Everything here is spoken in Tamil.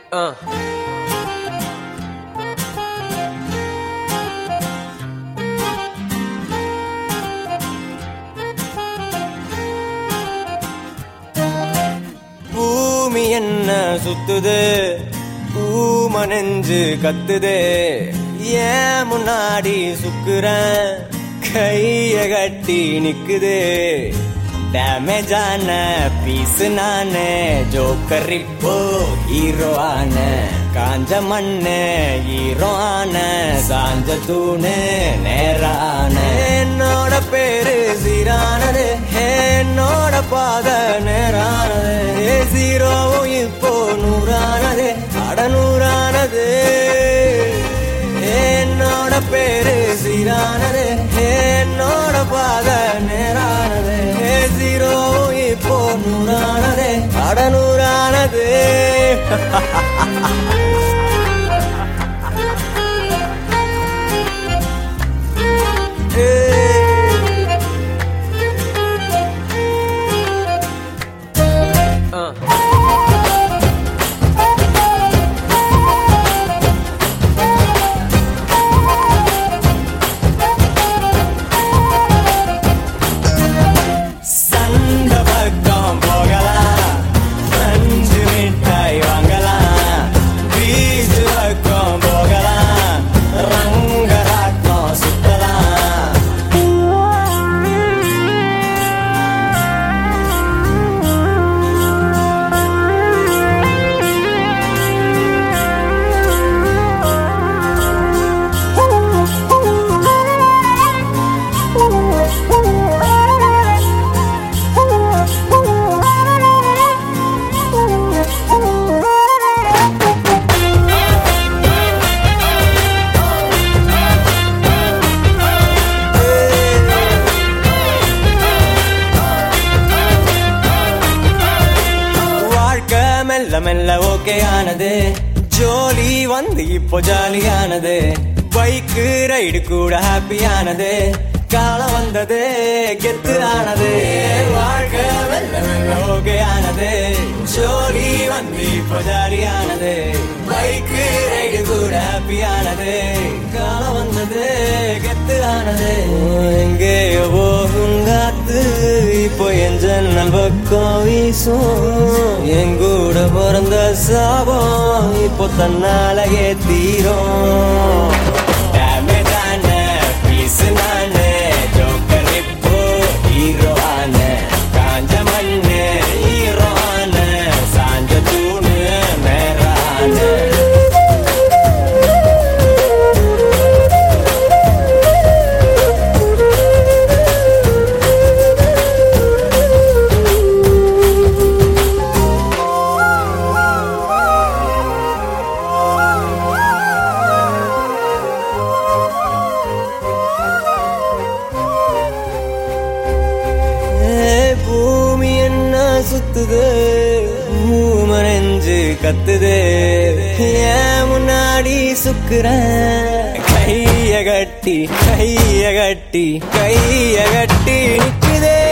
Uh. பூமி என்ன சுத்துது பூம நெஞ்சு கத்துது ஏன் முன்னாடி சுக்குறேன் கைய கட்டி நிக்குது டேமேஜான பீஸ் நானு ஜோக்கர் இப்போ ஹீரோ ஆன காஞ்ச மண்ணு ஹீரோ ஆன சாஞ்ச தூணு நேரான என்னோட பேரு சீரானது என்னோட பாத நேரானது ஜீரோவும் இப்போ நூறானது அட நூறானது என்னோட பேரு சீரானது என்னோட பாத நேரானது ஜீரோவும் இப்போ நூறானது அட நூறானது Uh. சந்த பக்கம் போகலாம் அஞ்சு மிட்டாய் வாங்கலாம் பீச் பக்கம் போகலாம் ரங்கராட்டம் சுத்தலாம் வாழ்க்கை மெல்ல மெல்ல ஓகே ஆனது ஜோலி வந்து இப்போ ஜாலியானது பைக்கு ரைடு கூட ஹாப்பியானது காலம் வந்தது கெத்து ஆனது வாழ்க்கை மெல்ல மெல்ல ஓகே ஆனது ஜோலி வந்து இப்போ ஜாலியானது பைக்கு ரைடு கூட ஹாப்பியானது காலம் வந்தது கெத்து ஆனது எங்கேயோ போகும் காத்து இப்போ என் ஜன்னல் பக்கம் வீசும் என் கூட பிறந்த சாபம் இப்போ தன்னாலயே தீரும் Damage ஆன piece நானு, joker இப்போ hero ஆன. காஞ்ச மண்ணு hero ஆன. சாஞ்ச தூணு மேரான. ஏய், பூமி என்ன சுத்துது பூம நெஞ்சு கத்துது ஏன் முன்னாடி சுக்குறேன் கைய கட்டி கைய கட்டி கைய கட்டி நிக்குதே